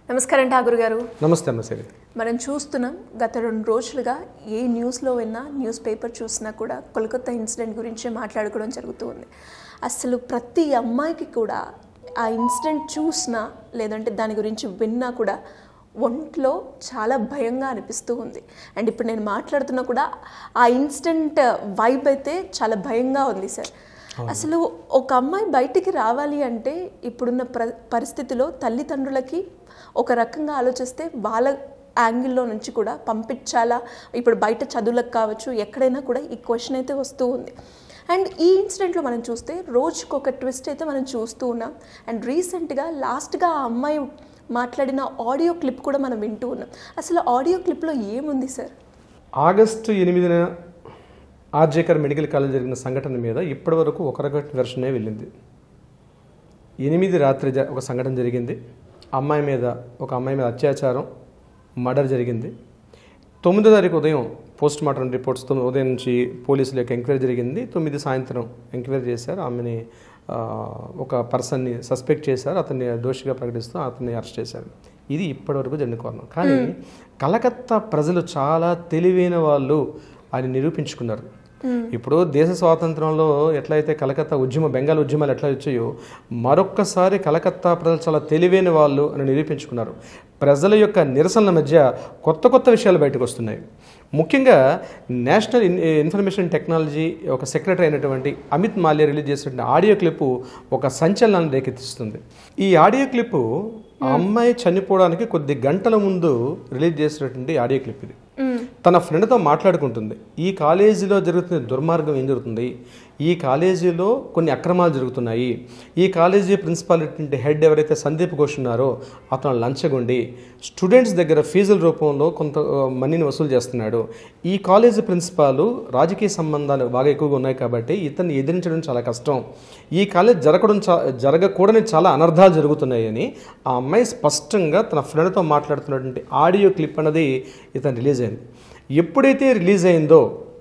నమస్కారం ఠాగూర్ గారు నమస్తే అమ్మ సరే మనం చూస్తున్నాం గత రెండు రోజులుగా ఏ న్యూస్లో విన్నా న్యూస్ పేపర్ చూసినా కూడా కోల్కతా ఇన్సిడెంట్ గురించి మాట్లాడుకోవడం జరుగుతూ ఉంది అసలు ప్రతి అమ్మాయికి కూడా ఆ ఇన్సిడెంట్ చూసినా లేదంటే దాని గురించి విన్నా కూడా ఒంట్లో చాలా భయంగా అనిపిస్తూ ఉంది అండ్ ఇప్పుడు నేను మాట్లాడుతున్నా కూడా ఆ ఇన్సిడెంట్ వైబ్ అయితే చాలా భయంగా ఉంది సార్ అసలు ఒక అమ్మాయి బయటికి రావాలి అంటే ఇప్పుడున్న ప్ర పరిస్థితిలో తల్లిదండ్రులకి ఒక రకంగా ఆలోచిస్తే వాళ్ళ యాంగిల్లో నుంచి కూడా పంపించాలా ఇప్పుడు బయట చదువులకు కావచ్చు ఎక్కడైనా కూడా ఈ క్వశ్చన్ అయితే వస్తూ ఉంది అండ్ ఈ ఇన్సిడెంట్లో మనం చూస్తే రోజుకు ఒక ట్విస్ట్ అయితే మనం చూస్తూ ఉన్నాం అండ్ రీసెంట్గా లాస్ట్గా ఆ అమ్మాయి మాట్లాడిన ఆడియో క్లిప్ కూడా మనం వింటూ ఉన్నాం అసలు ఆడియో క్లిప్లో ఏముంది సార్ ఆగస్టు ఎనిమిదిన ఆర్జేకర్ మెడికల్ కాలేజ్ జరిగిన సంఘటన మీద ఇప్పటివరకు ఒక రకమైన వెర్షనే వెళ్ళింది ఎనిమిది రాత్రి జ- ఒక సంఘటన జరిగింది అమ్మాయి మీద ఒక అమ్మాయి మీద అత్యాచారం మర్డర్ జరిగింది తొమ్మిదో తారీఖు ఉదయం పోస్ట్ మార్టం రిపోర్ట్స్ తొమ్మిది ఉదయం నుంచి పోలీసుల యొక్క ఎంక్వైరీ జరిగింది తొమ్మిది సాయంత్రం ఎంక్వైరీ చేశారు ఆమెని ఆ, ఒక పర్సన్ని సస్పెక్ట్ చేశారు అతన్ని దోషిగా ప్రకటిస్తూ అతన్ని అరెస్ట్ చేశారు ఇది ఇప్పటివరకు జరిగిన కారణం కానీ కలకత్తా ప్రజలు చాలా తెలివైన వాళ్ళు అని నిరూపించుకున్నారు ఇప్పుడు దేశ స్వాతంత్రంలో ఎట్లయితే కలకత్తా ఉద్యమ బెంగాల్ ఉద్యమాలు ఎట్లా వచ్చాయో మరొక్కసారి కలకత్తా ప్రజలు చాలా తెలివైన వాళ్ళు అని నిరూపించుకున్నారు ప్రజల యొక్క నిరసనల మధ్య కొత్త కొత్త విషయాలు బయటకు వస్తున్నాయి ముఖ్యంగా నేషనల్ ఇన్ ఇన్ఫర్మేషన్ టెక్నాలజీ ఒక సెక్రటరీ అయినటువంటి అమిత్ మాల్యా రిలీజ్ చేసినటువంటి ఆడియో క్లిప్ ఒక సంచలనాన్ని రేకెత్తిస్తుంది ఈ ఆడియో క్లిప్ ఆ అమ్మాయి చనిపోవడానికి కొద్ది గంటల ముందు రిలీజ్ చేసినటువంటి ఆడియో క్లిప్ ఇది తన ఫ్రెండ్తో మాట్లాడుకుంటుంది ఈ కాలేజీలో జరుగుతున్న దుర్మార్గం ఏం జరుగుతుంది ఈ కాలేజీలో కొన్ని అక్రమాలు జరుగుతున్నాయి ఈ కాలేజీ ప్రిన్సిపాల్ హెడ్ ఎవరైతే సందీప్ ఘోష్ ఉన్నారో అతను లంచగొండి స్టూడెంట్స్ దగ్గర ఫీజుల రూపంలో కొంత ఆ, మనీని వసూలు చేస్తున్నాడు ఈ కాలేజీ ప్రిన్సిపాల్ రాజకీయ సంబంధాలు బాగా ఎక్కువగా ఉన్నాయి కాబట్టి ఇతన్ని ఎదిరించడం చాలా కష్టం ఈ కాలేజ్ జరగడం చా జరగకూడని చాలా అనర్థాలు జరుగుతున్నాయని ఆ అమ్మాయి స్పష్టంగా తన ఫ్రెండ్తో మాట్లాడుతున్నటువంటి ఆడియో క్లిప్ అన్నది ఇతను రిలీజ్ అయింది ఎప్పుడైతే రిలీజ్ అయిందో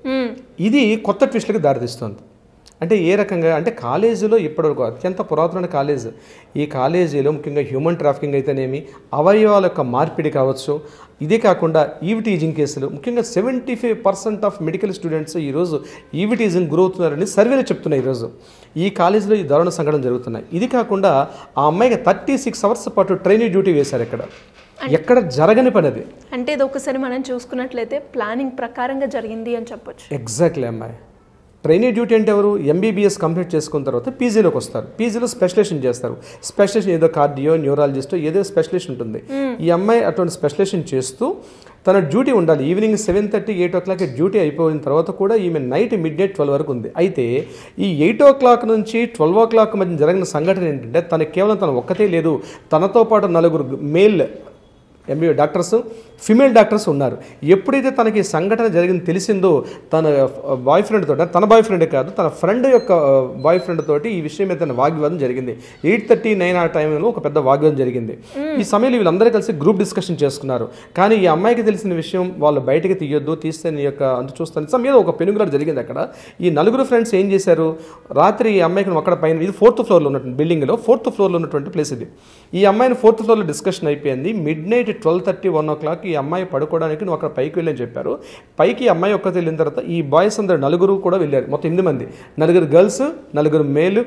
ఇది కొత్త ట్విస్ట్లకు దారితీస్తుంది అంటే ఏ రకంగా అంటే కాలేజీలో ఇప్పటివరకు అత్యంత పురాతన కాలేజ్ ఈ కాలేజీలో ముఖ్యంగా హ్యూమన్ ట్రాఫికింగ్ అయితేనేమి అవయవాల యొక్క మార్పిడి కావచ్చు ఇదే కాకుండా ఈవి టీజింగ్ కేసులు ముఖ్యంగా seventy five percent of medical students ఈరోజు ఈవి టీజింగ్ గురవుతున్నారని సర్వేలు చెప్తున్నాయి ఈరోజు ఈ కాలేజీలో ఈ దారుణ సంఘటన జరుగుతున్నాయి ఇది కాకుండా ఆ అమ్మాయికి థర్టీ సిక్స్ అవర్స్ పాటు ట్రైనింగ్ డ్యూటీ వేశారు ఇక్కడ ఎక్కడ జరగని పని అది అంటే ఇది ఒకసారి మనం చూసుకున్నట్లయితే ప్లానింగ్ ప్రకారంగా జరిగింది అని చెప్పొచ్చు ఎగ్జాక్ట్లీ అమ్మాయి ట్రైనీ డ్యూటీ అంటే ఎవరు ఎంబీబీఎస్ కంప్లీట్ చేసుకున్న తర్వాత పీజీలోకి వస్తారు పీజీలో స్పెషలైజేషన్ చేస్తారు స్పెషలైజేషన్ ఏదో కార్డియో న్యూరాలజిస్ట్ ఏదో స్పెషలైజేషన్ ఉంటుంది ఈ అమ్మాయి అటువంటి స్పెషలైజేషన్ చేస్తూ తన డ్యూటీ ఉండాలి evening seven thirty eight o'clock duty అయిపోయిన తర్వాత కూడా ఈమె నైట్ మిడ్ నైట్ ట్వెల్వ్ వరకు ఉంది అయితే ఈ ఎయిట్ ఓ క్లాక్ నుంచి ట్వెల్వ్ ఓ క్లాక్ మధ్య జరిగిన సంఘటన ఏంటంటే తన కేవలం తన ఒక్కతే లేదు తనతో పాటు నలుగురు male MB doctors female doctors ఉన్నారు ఎప్పుడైతే తనకి ఈ సంఘటన జరిగింది తెలిసిందో తన బాయ్ ఫ్రెండ్ తోటి తన బాయ్ ఫ్రెండ్ కాదు తన ఫ్రెండ్ యొక్క బాయ్ ఫ్రెండ్ తోటి ఈ విషయం మీద తన వాగ్వాదం జరిగింది ఎయిట్ థర్టీ నైన్ ఆ టైంలో ఒక పెద్ద వాగ్వాదం జరిగింది ఈ సమయంలో వీళ్ళందరూ కలిసి గ్రూప్ డిస్కషన్ చేసుకున్నారు కానీ ఈ అమ్మాయికి తెలిసిన విషయం వాళ్ళు బయటకి తీయొద్దు తీస్తే నీ యొక్క అంత చూస్తాను సమయం మీద ఒక పెనుగులాట జరిగింది అక్కడ ఈ నలుగురు ఫ్రెండ్స్ ఏం చేశారు రాత్రి ఈ అమ్మాయికి నువ్వు అక్కడ పైన ఇది ఫోర్త్ ఫ్లోర్లో ఉన్నటువంటి బిల్డింగ్లో ఫోర్త్ ఫ్లోర్లో ఉన్నటువంటి ప్లేస్ ఇది ఈ అమ్మాయిని ఫోర్త్ ఫ్లోర్లో డిస్కషన్ అయిపోయింది midnight twelve thirty one o'clock ఈ అమ్మాయి పడుకోవడానికి నువ్వు అక్కడ పైకి వెళ్ళని చెప్పారు పైకి ఈ అమ్మాయి ఒక్కతే వెళ్ళిన తర్వాత ఈ బాయ్స్ అందరు నలుగురు కూడా వెళ్ళారు మొత్తం ఎనిమిది మంది నలుగురు గర్ల్స్ నలుగురు మేల్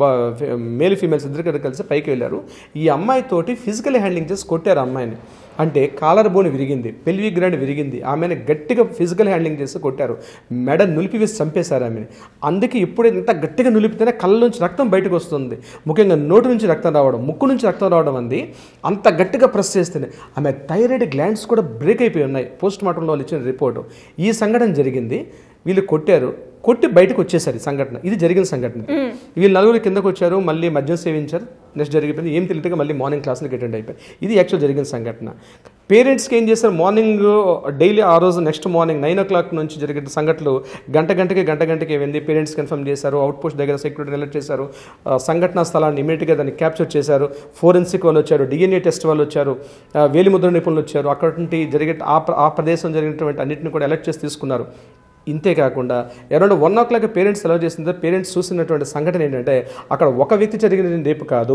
మేల్ ఫీమేల్స్ ఇద్దరు కూడా కలిసి పైకి వెళ్ళారు ఈ అమ్మాయి తోటి ఫిజికల్ హ్యాండ్లింగ్ చేసి కొట్టారు ఆ అమ్మాయిని అంటే కాలర్ బోన్ విరిగింది పెల్వి గ్రాండ్ విరిగింది ఆమెను గట్టిగా ఫిజికల్ హ్యాండ్లింగ్ చేసి కొట్టారు మెడ నులిపి వేసి చంపేశారు ఆమెను అందుకే ఇప్పుడు ఎంత గట్టిగా నులిపితేనే కళ్ళ నుంచి రక్తం బయటకు వస్తుంది ముఖ్యంగా నోటి నుంచి రక్తం రావడం ముక్కు నుంచి రక్తం రావడం అంది అంత గట్టిగా ప్రెస్ చేస్తేనే ఆమె థైరాయిడ్ గ్లాండ్స్ కూడా బ్రేక్ అయిపోయి ఉన్నాయి పోస్ట్ మార్టంలో వాళ్ళు ఇచ్చిన రిపోర్టు ఈ సంఘటన జరిగింది వీళ్ళు కొట్టారు కొట్టి బయటకు వచ్చేసారు ఈ సంఘటన ఇది జరిగిన సంఘటన వీళ్ళు నలుగురు కిందకు వచ్చారు మళ్ళీ మద్యం సేవించారు నెక్స్ట్ జరిగిపోయింది ఏం తెలియక మళ్ళీ మార్నింగ్ క్లాస్కి అటెండ్ అయిపోయి ఇది యాక్చువల్ జరిగిన సంఘటన పేరెంట్స్కి ఏం చేస్తారు మార్నింగ్ డైలీ ఆ రోజు next morning nine o'clock నుంచి జరిగిన సంఘటనలు గంట గంటకి గంట గంటకి వెళ్ళి పేరెంట్స్ కన్ఫర్మ్ చేశారు అవుట్ పోస్ట్ దగ్గర సెక్యూరిటీ అలర్ట్ చేశారు ఆ, సంఘటనా స్థలాన్ని ఇమీడియట్గా దాన్ని క్యాప్చర్ చేశారు ఫోరెన్సిక్ వాళ్ళు వచ్చారు డిఎన్ఏ టెస్ట్ వాళ్ళు వచ్చారు ఆ, వేలిముద్ర నిపుణులు వచ్చారు అక్కడ నుండి జరిగే ఆ ప్ర- ఆ ప్రదేశం జరిగినటువంటి అన్నింటిని కూడా అలర్ట్ చేసి తీసుకున్నారు ఇంతే కాకుండా around one o'clock parents allow చేసిన పేరెంట్స్ చూసినటువంటి సంఘటన ఏంటంటే అక్కడ ఒక వ్యక్తి జరిగిన రేపు కాదు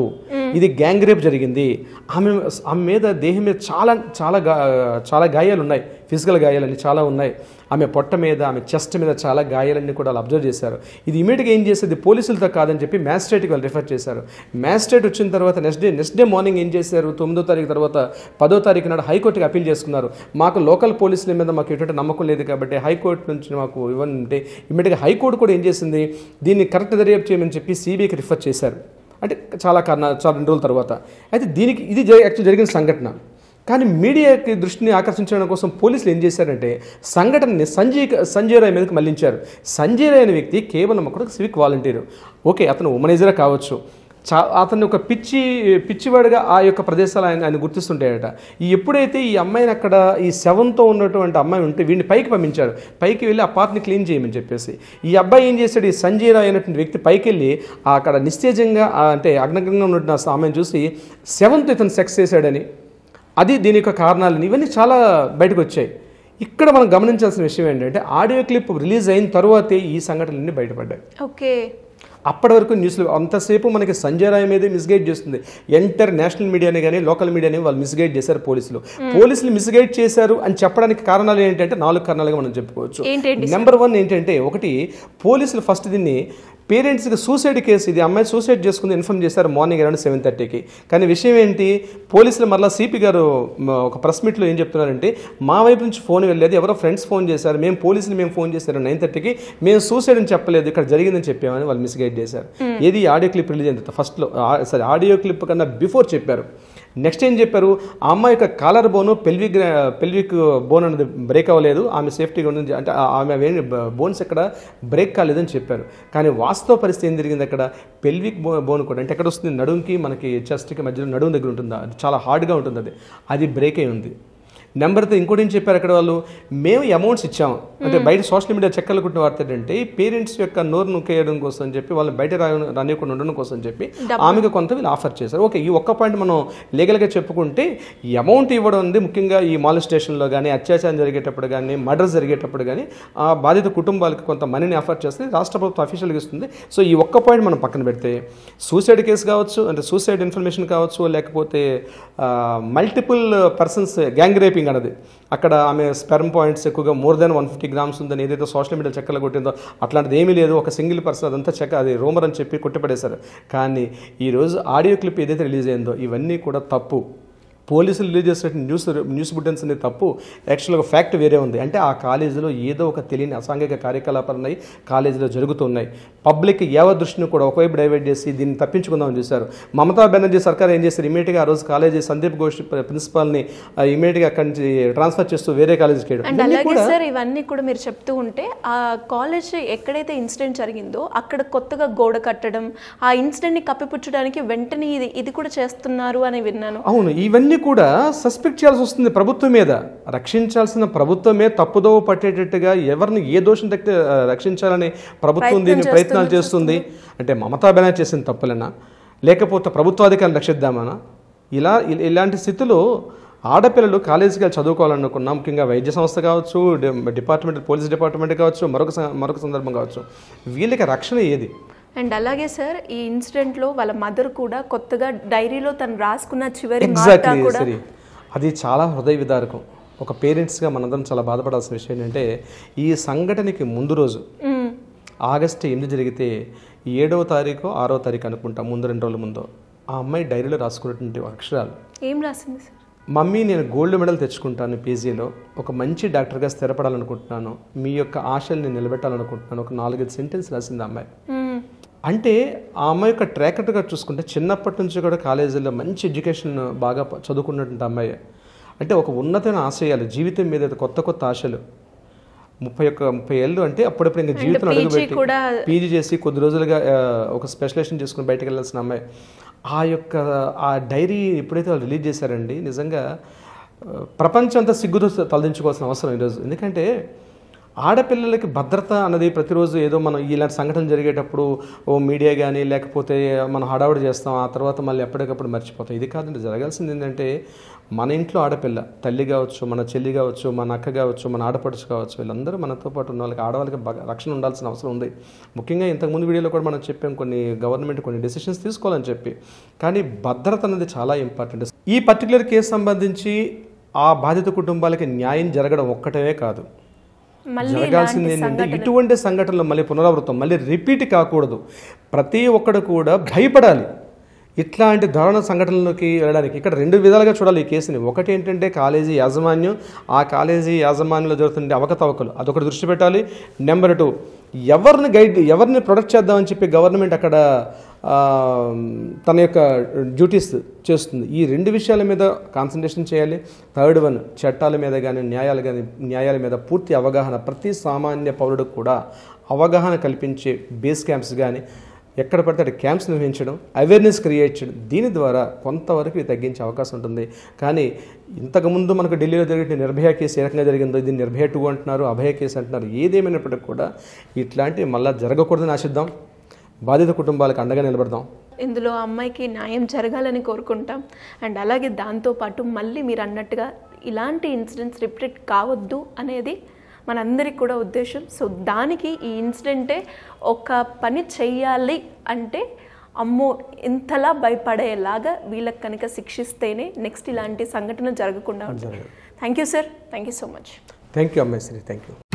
ఇది గ్యాంగ్ రేప్ జరిగింది ఆమె ఆమె మీద దేహం మీద చాలా చాలా గా చాలా గాయాలు ఉన్నాయి ఫిజికల్ గాయాలన్నీ చాలా ఉన్నాయి ఆమె పొట్ట మీద ఆమె చెస్ట్ మీద చాలా గాయాలన్నీ కూడా వాళ్ళు అబ్జర్వ్ చేశారు ఇది ఇమీడియట్గా ఏం చేసేది పోలీసులతో కాదని చెప్పి మ్యాజిస్ట్రేట్కి వాళ్ళు రిఫర్ చేశారు మ్యాజిస్ట్రేట్ వచ్చిన తర్వాత next day next day morning ఏం చేశారు తొమ్మిదో తారీఖు తర్వాత పదో తారీఖు నాడు హైకోర్టుకి అప్పీల్ చేసుకున్నారు మాకు లోకల్ పోలీసుల మీద మాకు ఎటువంటి నమ్మకం లేదు కాబట్టి హైకోర్టు నుంచి మాకు ఇవ్వంటే ఇమీడియట్గా హైకోర్టు కూడా ఏం చేసింది దీన్ని కరెక్ట్ దర్యాప్తు చేయమని చెప్పి సిబిఐకి రిఫర్ చేశారు అంటే చాలా కారణాలు చాలా రెండు రోజుల తర్వాత అయితే దీనికి ఇది యాక్చువల్ జరిగిన సంఘటన కానీ మీడియాకి దృష్టిని ఆకర్షించడం కోసం పోలీసులు ఏం చేశారంటే సంఘటనని సంజయ్ సంజయ్ రాయ్ మీదకి మళ్లించారు సంజయ్ రాయ్ అనే వ్యక్తి కేవలం ఒక సివిక్ వాలంటీర్ ఓకే అతను ఉమనైజరే కావచ్చు చా అతన్ని ఒక పిచ్చి పిచ్చివాడిగా ఆ యొక్క ప్రదేశాలు ఆయన ఆయన గుర్తిస్తుంటాయట ఈ ఎప్పుడైతే ఈ అమ్మాయిని అక్కడ ఈ శవంతో ఉన్నటువంటి అమ్మాయి ఉంటే వీడిని పైకి పంపించారు పైకి వెళ్ళి ఆ పార్ట్ని క్లీన్ చేయమని చెప్పేసి ఈ అబ్బాయి ఏం చేశాడు ఈ సంజయ్ రాయ్ అనేటువంటి వ్యక్తి పైకి వెళ్ళి ఆ అక్కడ నిస్తేజంగా ఆ అంటే అగ్నగంగా ఉన్నటువంటి ఆ ఆమెను చూసి శవంతో ఇతను సెక్స్ చేశాడని అది దీని యొక్క కారణాలని ఇవన్నీ చాలా బయటకు వచ్చాయి ఇక్కడ మనం గమనించాల్సిన విషయం ఏంటంటే ఆడియో క్లిప్ రిలీజ్ అయిన తర్వాతే ఈ సంఘటనలన్నీ బయటపడ్డాయి ఓకే అప్పటి వరకు న్యూస్లో అంతసేపు మనకి సంజయ్ రాయ్ మీదే మిస్గైడ్ చేస్తుంది ఎంటర్ నేషనల్ మీడియాని కానీ లోకల్ మీడియాని వాళ్ళు మిస్గైడ్ చేశారు పోలీసులు పోలీసులు మిస్గైడ్ చేశారు అని చెప్పడానికి కారణాలు ఏంటంటే నాలుగు కారణాలుగా మనం చెప్పుకోవచ్చు ఏంటండి నెంబర్ వన్ ఏంటంటే ఒకటి పోలీసులు ఫస్ట్ దీన్ని పేరెంట్స్కి సూసైడ్ కేసు ఇది అమ్మాయి సూసైడ్ చేసుకుంది ఇన్ఫార్మ్ చేశారు మార్నింగ్ అరౌండ్ సెవెన్ థర్టీకి కానీ విషయం ఏంటి పోలీసులు మళ్ళీ సిపి గారు మ, ఒక ప్రెస్ మీట్లో ఏం చెప్తున్నారంటే మా వైపు నుంచి ఫోన్ వెళ్ళలేదు ఎవరో ఫ్రెండ్స్ ఫోన్ చేశారు మేము పోలీసులు మేము ఫోన్ చేశారు నైన్ థర్టీకి మేము సూసైడ్ అని చెప్పలేదు ఇక్కడ జరిగిందని చెప్పామని వాళ్ళు మిస్గైడ్ చేశారు ఏది ఆడియో క్లిప్ రిలీజ్ అయిన ఫస్ట్లో సారీ ఆడియో క్లిప్ కన్నా బిఫోర్ చెప్పారు నెక్స్ట్ ఏం చెప్పారు ఆ అమ్మాయి యొక్క collar bone pelvic pelvic bone అనేది బ్రేక్ అవ్వలేదు ఆమె సేఫ్టీగా ఉంది అంటే ఆ- ఆమె అవేమి బోన్స్ ఎక్కడ బ్రేక్ కాలేదని చెప్పారు కానీ వాస్తవ పరిస్థితి ఏం జరిగింది అక్కడ పెల్విక్ బో బోన్ కూడా అంటే ఎక్కడ వస్తుంది నడుంకి మనకి చెస్ట్కి మధ్యలో నడుము దగ్గర ఉంటుంది అది చాలా హార్డ్గా ఉంటుంది అది అది బ్రేక్ అయి ఉంది నెంబర్తో ఇంకోటి ఏం చెప్పారు అక్కడ వాళ్ళు మేము అమౌంట్స్ ఇచ్చాము అంటే బయట సోషల్ మీడియా చెక్కలు కుట్టిన వార్త ఏంటంటే పేరెంట్స్ యొక్క నోరు నొక్కేయడం కోసం అని చెప్పి వాళ్ళని బయట రా రానియకుండా ఉండడం కోసం అని చెప్పి ఆమెకు కొంత వీళ్ళు ఆఫర్ చేశారు ఓకే ఈ ఒక్క పాయింట్ మనం లీగల్గా చెప్పుకుంటే ఈ అమౌంట్ ఇవ్వడం ఉంది ముఖ్యంగా ఈ మాల్ స్టేషన్లో కానీ అత్యాచారం జరిగేటప్పుడు కానీ మర్డర్ జరిగేటప్పుడు కానీ ఆ బాధిత కుటుంబాలకి కొంత మనీని ఆఫర్ చేస్తే రాష్ట్ర ప్రభుత్వం అఫీషియల్గా ఇస్తుంది సో ఈ ఒక్క పాయింట్ మనం పక్కన పెడితే సూసైడ్ కేసు కావచ్చు అంటే సూసైడ్ ఇన్ఫర్మేషన్ కావచ్చు లేకపోతే మల్టిపుల్ పర్సన్స్ గ్యాంగ్ రేపింగ్ అన్నది అక్కడ ఆమె స్పెర్మ్ పాయింట్స్ ఎక్కువగా more than one fifty grams ఉందని ఏదైతే సోషల్ మీడియా చెక్కలు కొట్టిందో అట్లాంటిది ఏమీ లేదు ఒక సింగిల్ పర్సన్ అదంతా చెక్క అది రూమర్ అని చెప్పి కొట్టిపడేశారు కానీ ఈరోజు ఆడియో క్లిప్ ఏదైతే రిలీజ్ అయిందో ఇవన్నీ కూడా తప్పు పోలీసులు రిలీజ్ చేసిన న్యూస్ న్యూస్ బులెటిన్స్ అనేది తప్పు యాక్చువల్గా ఫ్యాక్ట్ వేరే ఉంది అంటే ఆ కాలేజీలో ఏదో ఒక తెలియని అసాంఘిక కార్యకలాపాలు ఉన్నాయి కాలేజీలో జరుగుతున్నాయి పబ్లిక్ యావ దృష్టిని కూడా ఒకవైపు డైవర్ట్ చేసి దీన్ని తప్పించుకుందామని చూశారు మమతా బెనర్జీ సర్కార్ ఏం చేశారు ఇమీడియట్గా ఆ రోజు కాలేజీ సందీప్ ఘోష్ ప్రిన్సిపాల్ని ఇమీడియట్గా అక్కడి నుంచి ట్రాన్స్ఫర్ చేస్తూ వేరే కాలేజీకి వెళ్ళడం అండ్ ఇవన్నీ అలాగే కూడా సార్ ఇవన్నీ కూడా మీరు చెప్తూ ఉంటే ఆ కాలేజ్ ఎక్కడైతే ఇన్సిడెంట్ జరిగిందో అక్కడ కొత్తగా గోడ కట్టడం ఆ ఇన్సిడెంట్ని కప్పిపుచ్చడానికి వెంటనే ఇది ఇది కూడా చేస్తున్నారు అని విన్నాను అవును ఇవన్నీ కూడా సస్పెక్ట్ చేయాల్సి వస్తుంది ప్రభుత్వం మీద రక్షించాల్సిన ప్రభుత్వమే తప్పుదోవ పట్టేటట్టుగా ఎవరిని ఏ దోషం తగ్గితే ఆ, రక్షించాలని ప్రభుత్వం దీన్ని ప్రయత్నాలు చేస్తుంది అంటే మమతా బెనర్జీ చేసిన తప్పులేనా లేకపోతే ప్రభుత్వాధికారులు రక్షిద్దామనా ఇలా ఇ- ఇలాంటి స్థితిలో ఆడపిల్లలు కాలేజీకి వెళ్ళి చదువుకోవాలనుకున్నా ముఖ్యంగా వైద్య సంస్థ కావచ్చు డి- డిపార్ట్మెంట్ పోలీస్ డిపార్ట్మెంట్ కావచ్చు మరొక స- మరొక సందర్భం కావచ్చు వీళ్ళకి రక్షణ ఏది అండ్ అలాగే సార్ ఈ ఇన్సిడెంట్లో వాళ్ళ మదర్ కూడా కొత్తగా డైరీలో తను రాసుకున్న చివరి మాట ఎగ్జాక్ట్లీ కూడా సరే అది చాలా హృదయ విదారకం ఒక పేరెంట్స్గా మనందరం చాలా బాధపడాల్సిన విషయం ఏంటంటే ఈ సంఘటనకి ముందు రోజు మ్మ్. ఆగస్టు ఎనిమిది జరిగితే ఏడవ తారీఖు ఆరో తారీఖు అనుకుంటా ముందు రెండు రోజుల ముందు ఆ అమ్మాయి డైరీలో రాసుకున్నటువంటి అక్షరాలు ఏం రాసింది సార్ మమ్మీ నేను గోల్డ్ మెడల్ తెచ్చుకుంటాను పీజీలో ఒక మంచి డాక్టర్గా స్థిరపడాలనుకుంటున్నాను మీ యొక్క ఆశల్ని నిలబెట్టాలనుకుంటున్నాను ఒక నాలుగైదు సెంటెన్స్ రాసింది ఆ అమ్మాయి మ్మ్. అంటే ఆ అమ్మాయి యొక్క ట్రాక్ రికార్డ్గా చూసుకుంటే చిన్నప్పటి నుంచి కూడా కాలేజీలో మంచి ఎడ్యుకేషన్ బాగా ప- చదువుకున్నటువంటి అమ్మాయి అంటే ఒక ఉన్నతమైన ఆశయాలు జీవితం మీద కొత్త కొత్త ఆశలు ముప్పై ఒక్క ముప్పై ఏళ్ళు అంటే అప్పుడప్పుడు ఇంకా జీవితం PG అడుగుపెట్టి కూడా పీజీ చేసి కొద్ది రోజులుగా ఆ, ఒక స్పెషలైజేషన్ చేసుకుని బయటకు వెళ్ళాల్సిన అమ్మాయి ఆ యొక్క ఆ డైరీ ఎప్పుడైతే వాళ్ళు రిలీజ్ చేశారండి నిజంగా ఆ, ప్రపంచం అంతా సిగ్గుతో తలదించుకోవాల్సిన అవసరం ఈరోజు ఎందుకంటే ఆడపిల్లలకి భద్రత అన్నది ప్రతిరోజు ఏదో మనం ఇలాంటి సంఘటనలు జరిగేటప్పుడు ఓ మీడియా కానీ లేకపోతే మనం హడావుడి చేస్తాం ఆ తర్వాత మళ్ళీ ఎప్పటికప్పుడు మర్చిపోతాం ఇది కాదండి జరగాల్సింది ఏంటంటే మన ఇంట్లో ఆడపిల్ల తల్లి కావచ్చు మన చెల్లి కావచ్చు మన అక్క కావచ్చు మన ఆడపడుచు కావచ్చు వీళ్ళందరూ మనతో పాటు ఉన్న వాళ్ళకి ఆడవాళ్ళకి బాగా రక్షణ ఉండాల్సిన అవసరం ఉంది ముఖ్యంగా ఇంతకుముందు వీడియోలో కూడా మనం చెప్పాం కొన్ని గవర్నమెంట్ కొన్ని డెసిషన్స్ తీసుకోవాలని చెప్పి కానీ భద్రత అనేది చాలా ఇంపార్టెంట్ ఈ పర్టికులర్ కేసు సంబంధించి ఆ బాధిత కుటుంబాలకి న్యాయం జరగడం ఒక్కటే కాదు మళ్ళీ జరగాల్సింది ఏంటంటే ఇటువంటి సంఘటనలు మళ్ళీ పునరావృతం మళ్ళీ రిపీట్ కాకూడదు ప్రతి ఒక్కడు కూడా భయపడాలి ఇట్లాంటి దారుణ సంఘటనలోకి వెళ్ళడానికి ఇక్కడ రెండు విధాలుగా చూడాలి ఈ కేసుని ఒకటి ఏంటంటే కాలేజీ యాజమాన్యం ఆ కాలేజీ యాజమాన్యంలో జరుగుతున్న అవకతవకలు అదొకటి దృష్టి పెట్టాలి నెంబర్ టూ ఎవరిని గైడ్ ఎవరిని ప్రొటెక్ట్ చేద్దామని చెప్పి గవర్నమెంట్ అక్కడ ఆ, తన యొక్క డ్యూటీస్ చేస్తుంది ఈ రెండు విషయాల మీద కాన్సన్ట్రేషన్ చేయాలి థర్డ్ వన్ చట్టాల మీద కానీ న్యాయాలు కానీ న్యాయాల మీద పూర్తి అవగాహన ప్రతి సామాన్య పౌరుడికి కూడా అవగాహన కల్పించే బేస్ క్యాంప్స్ కానీ ఎక్కడ పడితే అక్కడ క్యాంప్స్ నిర్వహించడం అవేర్నెస్ క్రియేట్ చేయడం దీని ద్వారా కొంతవరకు ఇది తగ్గించే అవకాశం ఉంటుంది కానీ ఇంతకుముందు మనకు ఢిల్లీలో జరిగిన నిర్భయ కేసు ఏ రకంగా జరిగిందో ఇది నిర్భయ టూ అంటున్నారు అభయ కేసు అంటున్నారు ఏదేమైనప్పటికీ కూడా ఇట్లాంటివి మళ్ళీ జరగకూడదని ఆశిద్దాం బాధిత కుటుంబాలకు అండగా నిలబడదాం ఇందులో ఆ అమ్మాయికి న్యాయం జరగాలని కోరుకుంటాం అండ్ అలాగే దాంతోపాటు మళ్ళీ మీరు అన్నట్టుగా ఇలాంటి ఇన్సిడెంట్స్ రిపీట్ కావద్దు అనేది మనందరికి కూడా ఉద్దేశం సో దానికి ఈ ఇన్సిడెంటే ఒక పని చెయ్యాలి అంటే అమ్మో ఇంతలా భయపడేలాగా వీళ్ళకి కనుక శిక్షిస్తేనే నెక్స్ట్ ఇలాంటి సంఘటన జరగకుండా ఉంటుంది thank you sir thank you so much thank you అమ్మాయి శ్రీ థ్యాంక్ యూ